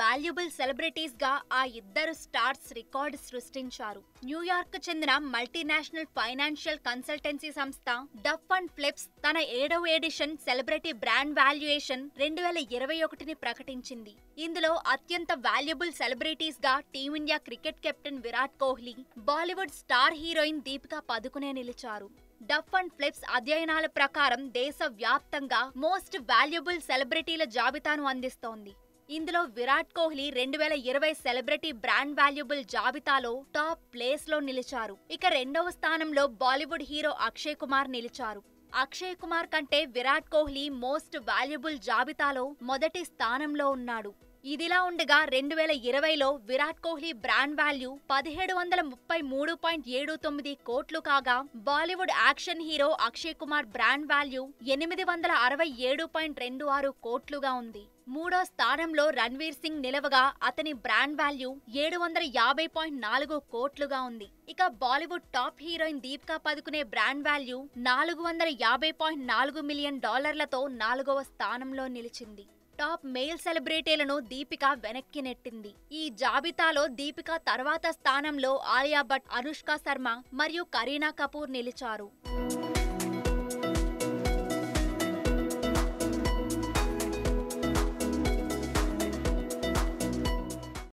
valuable celebrities గా ఆ ఇద్దరు స్టార్స్ రికార్డు సృష్టించారు న్యూయార్క్ చెందిన మల్టీనేషనల్ ఫైనాన్షియల్ కన్సల్టెన్సీ సంస్థ డఫ్ అండ్ ఫ్లిప్స్ తన ఏడవ ఎడిషన్ సెలబ్రిటీ బ్రాండ్ వాల్యుయేషన్ రెండు వేల ఇరవై ఒకటిని ప్రకటించింది ఇందులో అత్యంత వాల్యుబుల్ సెలబ్రిటీస్ గా team India cricket captain Virat Kohli Bollywood star heroine Deepika Padukone నిలిచారు డఫ్ అండ్ ఫ్లిప్స్ అధ్యయనాల ప్రకారం దేశ వ్యాప్తంగా మోస్ట్ వాల్యుబుల్ సెలబ్రిటీల జాబితాను అందిస్తోంది ఇందులో విరాట్ కోహ్లీ రెండు వేల ఇరవై సెలబ్రిటీ బ్రాండ్ వాల్యుబుల్ జాబితాలో టాప్ ప్లేస్ లో నిలిచారు ఇక రెండవ స్థానంలో బాలీవుడ్ హీరో అక్షయ్ కుమార్ నిలిచారు అక్షయ్ కుమార్ కంటే విరాట్ కోహ్లీ మోస్ట్ వాల్యుబుల్ జాబితాలో మొదటి స్థానంలో ఉన్నాడు ఇదిలా ఉండగా రెండు వేల ఇరవైలో విరాట్ కోహ్లీ బ్రాండ్ వాల్యూ పదిహేడు వందల ముప్పై మూడు పాయింట్ ఏడు తొమ్మిది కోట్లు కాగా Bollywood action hero Akshay Kumar brand value ఎనిమిది వందల అరవై ఏడు పాయింట్ రెండు ఆరు కోట్లుగా ఉంది మూడో స్థానంలో రణ్వీర్ సింగ్ నిలవగా అతని బ్రాండ్ వాల్యూ ఏడు వందల యాభై పాయింట్ నాలుగు కోట్లుగా ఉంది ఇక Bollywood top heroine Deepika Padukone brand value నాలుగు వందల యాభై పాయింట్ నాలుగు మిలియన్ డాలర్లతో నాలుగవ స్థానంలో నిలిచింది టాప్ మెయిల్ సెలబ్రిటీలను దీపిక వెనక్కి నెట్టింది ఈ జాబితాలో దీపిక తర్వాత స్థానంలో ఆలియా భట్ అనుష్క శర్మ మరియు కరీనా కపూర్ నిలిచారు